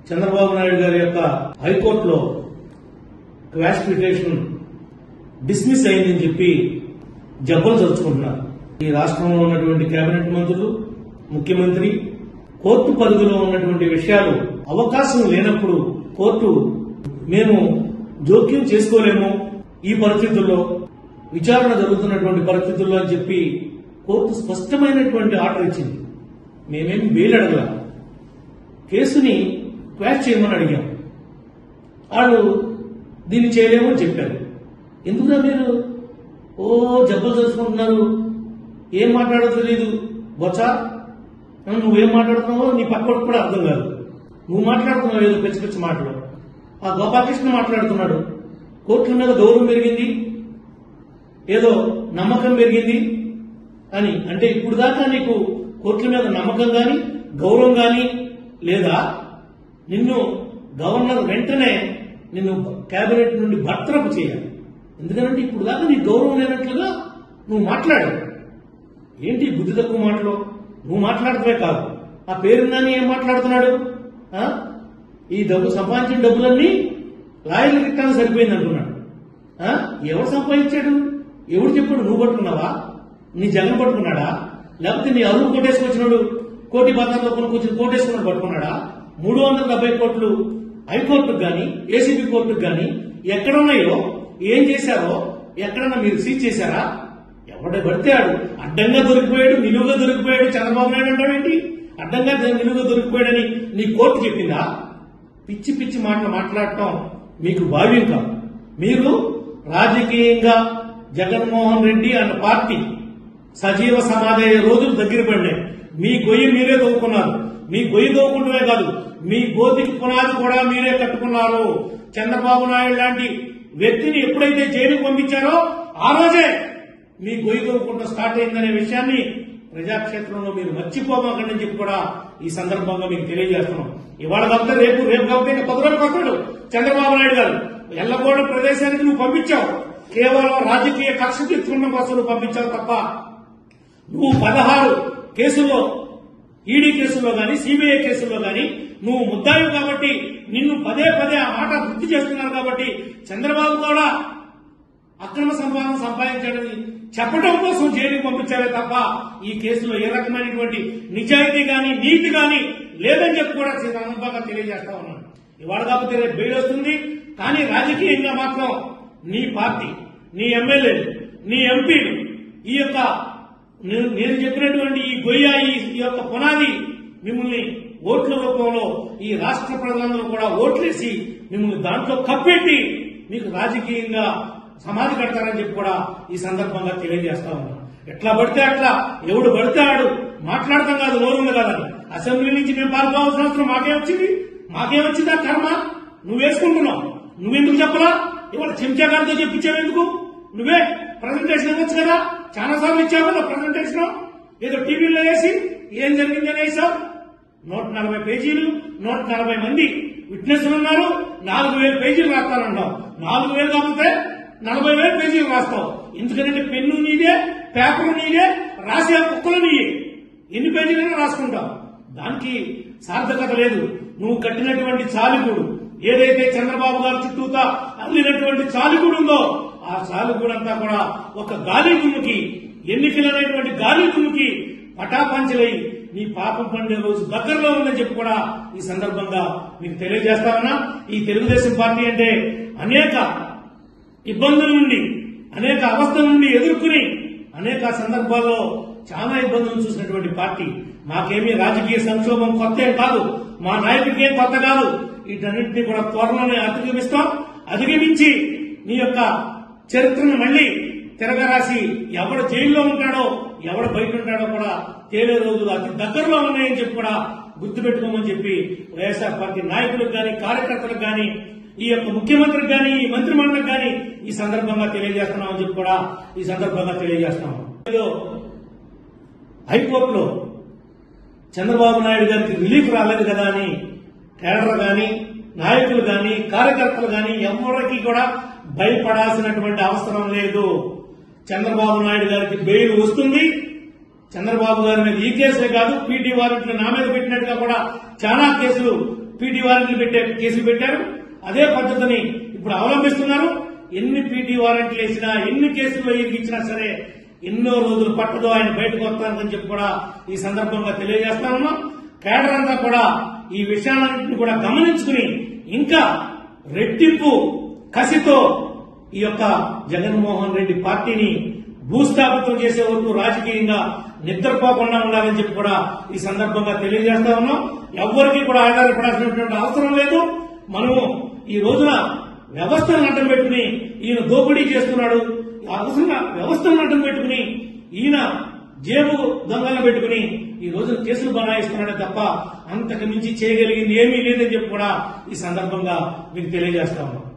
చంద్రబాబు నాయుడు గారి యొక్క హైకోర్టులో క్వాష్ పిటిషన్ డిస్మిస్ అయిందని చెప్పి జబ్బలు చదువుకుంటున్నారు ఈ రాష్ట్రంలో ఉన్నటువంటి కేబినెట్ మంత్రులు ముఖ్యమంత్రి కోర్టు పరిధిలో ఉన్నటువంటి విషయాలు అవకాశం లేనప్పుడు కోర్టు మేము జోక్యం చేసుకోలేము ఈ పరిస్థితుల్లో విచారణ జరుగుతున్నటువంటి పరిస్థితుల్లో అని చెప్పి కోర్టు స్పష్టమైనటువంటి ఆర్డర్ ఇచ్చింది మేమేం బెయిల్ అడగల కేసుని క్వాష్ చేయమని అడిగాం వాళ్ళు దీన్ని చేయలేము అని చెప్పారు ఎందుకురా మీరు ఓ జబ్బలు తెలుసుకుంటున్నారు ఏం మాట్లాడో తెలియదు బొచ్చా నువ్వేం మాట్లాడుతున్నావో నీ పక్కడికి కూడా అర్థం కాదు నువ్వు మాట్లాడుతున్నావు ఏదో పిచ్చి పిచ్చి మాటలు ఆ గోపాలకృష్ణ మాట్లాడుతున్నాడు కోర్టుల మీద గౌరవం పెరిగింది ఏదో నమ్మకం పెరిగింది అని అంటే ఇప్పుడు దాకా నీకు కోర్టుల మీద నమ్మకం గాని గౌరవం గాని లేదా నిన్ను గవర్నర్ వెంటనే నిన్ను కేబినెట్ నుండి బర్తరపు చేయాలి ఎందుకంటే ఇప్పుడు దాకా నీ గౌరవం లేనట్లుగా నువ్వు మాట్లాడు ఏంటి బుద్ధి తక్కువ మాటలు నువ్వు మాట్లాడటమే కాదు ఆ పేరుందని ఏం మాట్లాడుతున్నాడు ఆ? ఈ డబ్బు సంపాదించిన డబ్బులన్నీ లాయర్లు రిటర్న్ సరిపోయింది అంటున్నాడు ఆ? ఎవరు సంపాదించాడు ఎవడు చెప్పాడు నువ్వు పట్టుకున్నావా నీ జగన్ పట్టుకున్నాడా లేకపోతే నీ అరువు కొట్టేసుకొచ్చినాడు కోటి బజార్లో కొనుక్కొచ్చిన కోటేసుకున్నాడు పట్టుకున్నాడా మూడు వందల డెబ్బై కోట్లు హైకోర్టుకు గాని ఏసీబీ కోర్టుకు గాని ఎక్కడున్నాయో ఏం చేశారో ఎక్కడన్నా మీరు సీజ్ చేశారా ఎవడ పడితే ఆడు అడ్డంగా దొరికిపోయాడు నిలువుగా దొరికిపోయాడు చంద్రబాబు నాయుడు అంటావేంటి అడ్డంగా ద- నిలువుగా దొరికిపోయాడని నీ కోర్టు చెప్పిందా పిచ్చి పిచ్చి మాటలు మాట్లాడటం మీకు భావ్యం కాదు మీరు రాజకీయంగా జగన్మోహన్ రెడ్డి అన్న పార్టీ సజీవ సమాధయ్యే రోజులు దగ్గర పడినాయి మీ గొయ్యి మీరే దోవుకున్నారు మీ గొయ్యి దోవుకుంటమే కాదు మీ గోతికి పునాది కూడా మీరే కట్టుకున్నారు చంద్రబాబు నాయుడు లాంటి వ్యక్తిని ఎప్పుడైతే జైలుకు పంపించారో ఆ రోజే మీ గొయ్యి దోవుకుంటూ స్టార్ట్ అయిందనే విషయాన్ని ప్రజాక్షేత్రంలో మీరు మర్చిపోమాకండి అని చెప్పి కూడా ఈ సందర్భంగా మీకు తెలియజేస్తున్నాం ఇవాళ కాకపోతే రేపు రేపు కాకపోతే ఇంకా పది రోజులు వస్తాడు చంద్రబాబు నాయుడు గారు ఎల్లగోడ ప్రదేశానికి నువ్వు పంపించావు కేవలం రాజకీయ కక్ష తీర్చుకోవడం కోసం నువ్వు పంపించావు తప్ప నువ్వు పదహారు కేసుల్లో ఈడీ కేసుల్లో గాని సిబిఐ కేసుల్లో గాని నువ్వు ముద్దాయి కాబట్టి నిన్ను పదే పదే ఆ మాట గుర్తు చేస్తున్నారు కాబట్టి చంద్రబాబు కూడా అక్రమ సంపాదన సంపాదించాడని చెప్పడం కోసం జైలుకి పంపించారే తప్ప ఈ కేసులో ఏ రకమైనటువంటి నిజాయితీ గాని నీతి గాని లేదని చెప్పి కూడా సందర్భంగా తెలియజేస్తా ఉన్నాను ఇవాళ కాకపోతే రేపు బెయిల్ వస్తుంది కానీ రాజకీయంగా మాత్రం నీ పార్టీ నీ ఎమ్మెల్యేలు నీ ఎంపీలు ఈ యొక్క నేను నేను చెప్పినటువంటి ఈ గొయ్య ఈ ఈ యొక్క పునాది మిమ్మల్ని ఓట్ల రూపంలో ఈ రాష్ట్ర ప్రజలందరూ కూడా ఓట్లేసి మిమ్మల్ని దాంట్లో కప్పెట్టి మీకు రాజకీయంగా సమాధి కడతారని చెప్పి కూడా ఈ సందర్భంగా తెలియజేస్తా ఉన్నాను ఎట్లా పడితే అట్లా ఎవడు పడితే ఆడు మాట్లాడతాం కాదు నోరుంది కాదని అసెంబ్లీ నుంచి మేము పాల్గొవాల్సిన అవసరం మాకే వచ్చింది మాకే వచ్చిందా కర్మ నువ్వు వేసుకుంటున్నావు నువ్వెందుకు చెప్పలా ఇవాళ చెంచా గారితో చెప్పించావు ఎందుకు నువ్వే ప్రజెంటేషన్ ఇవ్వచ్చు కదా చాలా సార్లు ఇచ్చావు కదా ప్రజెంటేషన్ ఏదో టీవీలో వేసి ఏం జరిగిందని వేసావు నూట నలభై పేజీలు నూట నలభై మంది విట్నెస్ ఉన్నారు నాలుగు వేల పేజీలు రాస్తానంటావు నాలుగు వేలు కాకపోతే నలభై వేల పేజీలు రాస్తావు ఎందుకంటే పెన్ను నీదే పేపర్ నీదే రాసే కుక్కలు నీయే ఎన్ని పేజీలైనా రాసుకుంటావు దానికి సార్థకత లేదు నువ్వు కట్టినటువంటి చాలిగూడు ఏదైతే చంద్రబాబు గారి చుట్టూతా అల్లినటువంటి చాలిగూడు ఉందో ఆ చాలిగూడు అంతా కూడా ఒక గాలి దుమ్ముకి ఎన్నికలైనటువంటి గాలి దుమ్ముకి పటాపంచలై నీ పాపం పండే రోజు దగ్గరలో ఉందని చెప్పి కూడా ఈ సందర్భంగా మీకు తెలియజేస్తామన్నా ఈ తెలుగుదేశం పార్టీ అంటే అనేక ఇబ్బందుల నుండి అనేక అవస్థల నుండి ఎదుర్కొని అనేక సందర్భాల్లో చాలా ఇబ్బందులు చూసినటువంటి పార్టీ మాకేమీ రాజకీయ సంక్షోభం కొత్త ఏం కాదు మా నాయకుడికి ఏం కొత్త కాదు వీటన్నింటినీ కూడా త్వరలోనే అధిగమిస్తాం అధిగమించి నీ యొక్క చరిత్రను మళ్ళీ తిరగరాసి ఎవడు జైల్లో ఉంటాడో ఎవడు బయట ఉంటాడో కూడా తేలే రోజులు అతి దగ్గరలో ఉన్నాయని చెప్పి కూడా గుర్తుపెట్టుకోమని చెప్పి వైఎస్ఆర్ పార్టీ నాయకులకు గాని కార్యకర్తలకు గాని ఈ యొక్క ముఖ్యమంత్రికి గాని ఈ మంత్రి మండలికి గాని ఈ సందర్భంగా తెలియజేస్తున్నామని చెప్పి కూడా ఈ సందర్భంగా తెలియజేస్తున్నాం ఏదో హైకోర్టులో చంద్రబాబు నాయుడు గారికి రిలీఫ్ రాలేదు కదా అని కేడర్ గాని నాయకులు గాని కార్యకర్తలు గాని ఎవరికి కూడా భయపడాల్సినటువంటి అవసరం లేదు చంద్రబాబు నాయుడు గారికి బెయిల్ వస్తుంది చంద్రబాబు గారి మీద ఈ కేసులే కాదు పీటీ వారెంట్లు నా మీద పెట్టినట్టుగా కూడా చాలా కేసులు పీటీ వారెంట్లు పెట్టే కేసులు పెట్టారు అదే పద్ధతిని ఇప్పుడు అవలంబిస్తున్నారు ఎన్ని పీటీ వారెంట్లు వేసినా ఎన్ని కేసులు ఇచ్చినా సరే ఎన్నో రోజులు పట్టదు ఆయన బయటకు వస్తారని చెప్పి కూడా ఈ సందర్భంగా తెలియజేస్తా ఉన్నాం కేడర్ అంతా కూడా ఈ విషయాలన్నింటినీ కూడా గమనించుకుని ఇంకా రెట్టింపు కసితో ఈ యొక్క జగన్మోహన్ రెడ్డి పార్టీని భూస్థాపితం చేసే వరకు రాజకీయంగా నిద్రపోకుండా ఉండాలని చెప్పి కూడా ఈ సందర్భంగా తెలియజేస్తా ఉన్నాం ఎవ్వరికీ కూడా ఆధారపడాల్సినటువంటి అవసరం లేదు మనము ఈ రోజున వ్యవస్థను అడ్డం పెట్టుకుని ఈయన దోపిడీ చేస్తున్నాడు అవసరంగా వ్యవస్థను అడ్డం పెట్టుకుని ఈయన జేబు దొంగలను పెట్టుకుని ఈ రోజు కేసులు బనాయిస్తున్నాడే తప్ప అంతకు మించి చేయగలిగింది ఏమీ లేదని చెప్పి కూడా ఈ సందర్భంగా మీకు తెలియజేస్తా ఉన్నాం